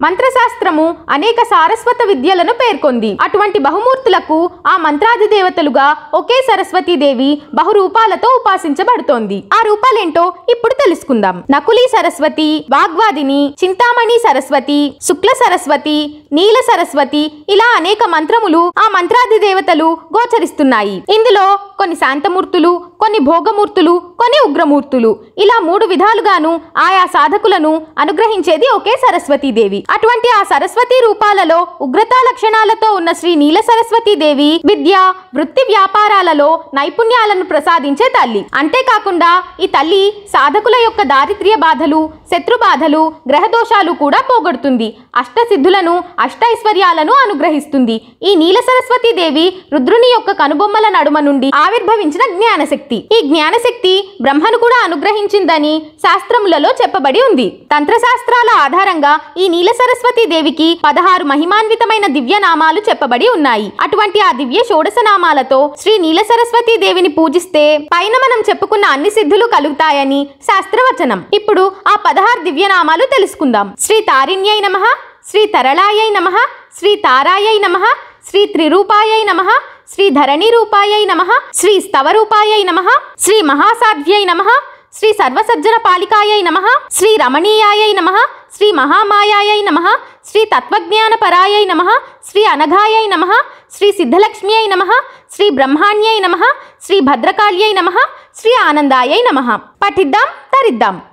మంత్రశాస్త్రము అనేక సారస్వత విద్యలను పేర్కొంది అటువంటి బహుమూర్తులకు ఆ మంత్రాది దేవతలుగా ఒకే సరస్వతీదేవి బహురూపాలతో ఉపాసించబడుతోంది ఆ రూపాలేంటో ఇప్పుడు తెలుసుకుందాం నకులి సరస్వతి వాగ్వాదిని చింతామణి సరస్వతి శుక్ల సరస్వతి నీల సరస్వతి ఇలా అనేక మంత్రములు ఆ మంత్రాది దేవతలు గోచరిస్తున్నాయి ఇందులో కొన్ని శాంతమూర్తులు కొన్ని భోగమూర్తులు కొన్ని ఉగ్రమూర్తులు ఇలా మూడు విధాలుగాను ఆయా సాధకులను అనుగ్రహించేది ఒకే సరస్వతీదేవి అటువంటి ఆ సరస్వతి రూపాలలో ఉగ్రతా లక్షణాలతో ఉన్న శ్రీ నీల సరస్వతీదేవి విద్య వృత్తి వ్యాపారాలలో నైపుణ్యాలను ప్రసాదించే తల్లి అంతేకాకుండా ఈ తల్లి సాధకుల యొక్క దారిద్ర్య బాధలు శత్రు బాధలు గ్రహదోషాలు కూడా పోగొడుతుంది అష్టసిద్ధులను అష్టైశ్వర్యాలను అనుగ్రహిస్తుంది ఈ నీల సరస్వతీదేవి రుద్రుని యొక్క కనుబొమ్మల నడుమ నుండి ఆవిర్భవించిన జ్ఞానశక్తి ఈ జ్ఞానశక్తి బ్రహ్మను కూడా అనుగ్రహించిందని శాస్త్రములలో చెప్పబడి ఉంది తంత్రశాస్త్రాల ఆధారంగా ఈ నీల సరస్వతి దేవికి పదహారు మహిమాన్వితమైన దివ్య నామాలు చెప్పబడి ఉన్నాయి అటువంటి ఆ దివ్య షోడశ నామాలతో శ్రీ నీల సరస్వతి దేవిని పూజిస్తే పైన మనం చెప్పుకున్న అన్ని సిద్ధులు కలుగుతాయని శాస్త్రవచనం ఇప్పుడు ఆ పదహారు దివ్య నామాలు తెలుసుకుందాం శ్రీ తారిణ్యై నమః శ్రీ తరళాయై నమః శ్రీ తారాయై నమః శ్రీ త్రిరూపాయై నమః శ్రీ ధరణి రూపాయై నమః శ్రీ స్తవరూపాయై నమః శ్రీ మహాసాధ్యై నమః శ్రీ సర్వసజ్జన పాలికాయై నమః శ్రీ రమణీయాయై నమః శ్రీ మహామాయాయై నమః శ్రీ తత్వజ్ఞానపరాయై నమః శ్రీ అనఘాయై నమః శ్రీ సిద్ధలక్ష్మ్యై నమః శ్రీ బ్రహ్మాణ్యై నమః శ్రీ భద్రకాళ్యై నమః శ్రీ ఆనందాయై నమః పఠిద్దాం తరిద్దాం